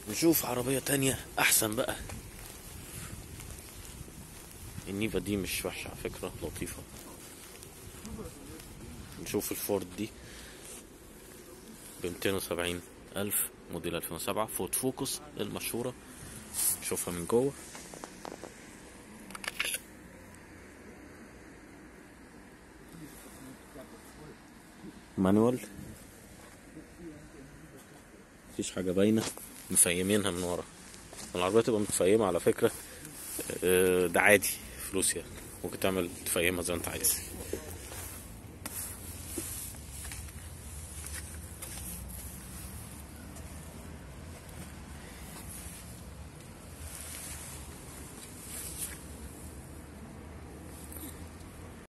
نشوف عربية تانية أحسن بقى النيفا دي مش وحشة على فكرة لطيفة نشوف الفورد دي بمتين وسبعين ألف موديل ألفين وسبعة فورد فوكس المشهورة نشوفها من جوه مانوال مفيش حاجة باينة مفيمينها من ورا العربية تبقى متفيمة على فكرة آه، ده عادي فلوس يعني ممكن تعمل تفيمها زي ما انت عايز